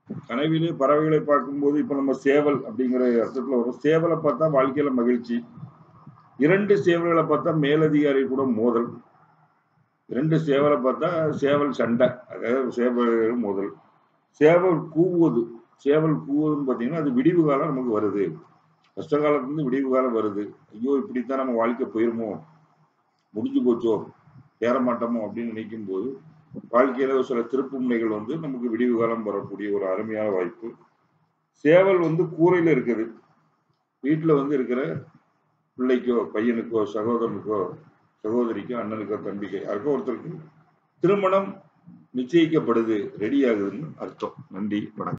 கனவிலே பறவைகளை பார்க்கும்போது இப்ப நம்ம சேவல் அப்படிங்கிற அர்த்தத்துல வரும் சேவலை பார்த்தா வாழ்க்கையில மகிழ்ச்சி இரண்டு சேவல்களை பார்த்தா மேலதிகாரி கூட மோதல் இரண்டு சேவலை பார்த்தா சேவல் சண்டை அதாவது சேவல் மோதல் சேவல் கூவுவது சேவல் கூவுவதுன்னு பார்த்தீங்கன்னா அது விடிவு காலம் நமக்கு வருது கஷ்ட காலத்துலேருந்து விடிவு காலம் வருது ஐயோ இப்படித்தான் நம்ம வாழ்க்கை போயிருமோ முடிஞ்சு போச்சோ தேர மாட்டோமோ அப்படின்னு நினைக்கும் போது வாழ்க்கையில ஒரு சில திருப்பு முனைகள் வந்து நமக்கு விடிவு காலம் வரக்கூடிய ஒரு அருமையான வாய்ப்பு சேவல் வந்து கூரையில இருக்குது வீட்டுல வந்து இருக்கிற பிள்ளைக்கோ பையனுக்கோ சகோதரனுக்கோ சகோதரிக்கோ அண்ணனுக்கோ தம்பிக்கோ யாருக்கோ ஒருத்தருக்கு திருமணம் நிச்சயிக்கப்படுது ரெடி ஆகுதுன்னு அர்த்தம் நன்றி வணக்கம்